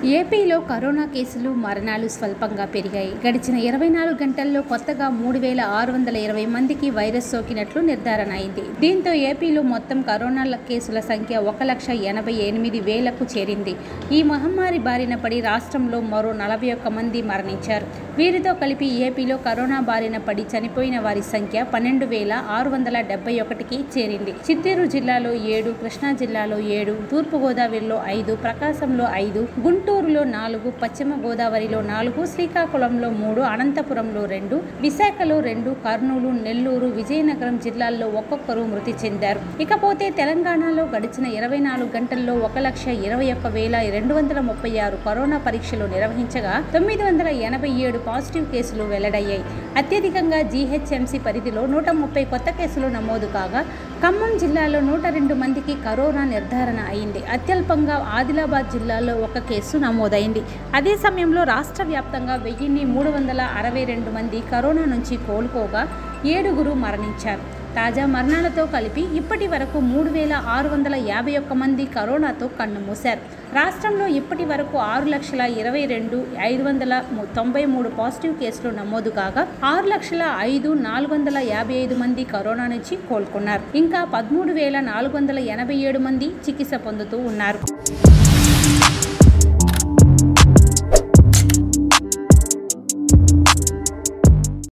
ఏపీలో కరోనా కేసులు మరణాలు స్వల్పంగా పెరిగాయి గడిచిన ఇరవై నాలుగు గంటల్లో కొత్తగా మూడు వేల ఆరు వందల ఇరవై మందికి వైరస్ సోకినట్లు నిర్ధారణ అయింది దీంతో ఏపీలో మొత్తం కరోనా కేసుల సంఖ్య ఒక లక్ష ఎనభై ఎనిమిది వేలకు చేరింది ఈ మహమ్మారి బారిన పడి రాష్ట్రంలో మరో నలభై ఒక్క మంది మరణించారు వీరితో కలిపి ఏపీలో కరోనా బారిన పడి చనిపోయిన వారి సంఖ్య పన్నెండు వేల ఆరు వందల డెబ్బై ఒకటికి చేరింది చిత్తూరు జిల్లాలో ఏడు కృష్ణా జిల్లాలో ఏడు తూర్పుగోదావరిలో ఐదు ప్రకాశంలో ఐదు గుంటూరులో నాలుగు పశ్చిమ గోదావరిలో నాలుగు శ్రీకాకుళంలో మూడు అనంతపురంలో రెండు విశాఖలో రెండు కర్నూలు నెల్లూరు విజయనగరం జిల్లాల్లో ఒక్కొక్కరు మృతి చెందారు ఇకపోతే తెలంగాణలో గడిచిన ఇరవై నాలుగు గంటల్లో ఒక లక్ష ఇరవై ఒక్క వేల రెండు వందల ముప్పై ఆరు కరోనా పరీక్షలు నిర్వహించగా తొమ్మిది వందల ఎనభై ఏడు పాజిటివ్ కేసులు వెల్లడయ్యాయి అత్యధికంగా జీహెచ్ఎంసీ పరిధిలో నూట ముప్పై కొత్త కేసులు నమోదు కాగా ఖమ్మం జిల్లాలో నూట రెండు మందికి కరోనా నిర్ధారణ అయింది అత్యల్పంగా ఆదిలాబాద్ జిల్లాలో ఒక కేసు నమోదైంది అదే సమయంలో రాష్ట్ర వ్యాప్తంగా వెయ్యిన్ని మూడు వందల అరవై రెండు మంది కరోనా నుంచి కోలుకోగా ఏడుగురు మరణించారు తాజా మరణాలతో కలిపి ఇప్పటి వరకు మూడు వేల ఆరు వందల యాభై ఒక్క మంది కరోనాతో కన్నుమూశారు రాష్ట్రంలో ఇప్పటి వరకు ఆరు లక్షల ఇరవై రెండు ఐదు వందల ము- తొంభై మూడు పాజిటివ్ కేసులు నమోదు కాగా ఆరు లక్షల ఐదు నాలుగు వందల యాభై ఐదు మంది కరోనా నుంచి కోలుకున్నారు ఇంకా పదమూడు వేల నాలుగు వందల ఎనభై ఏడు మంది చికిత్స పొందుతూ ఉన్నారు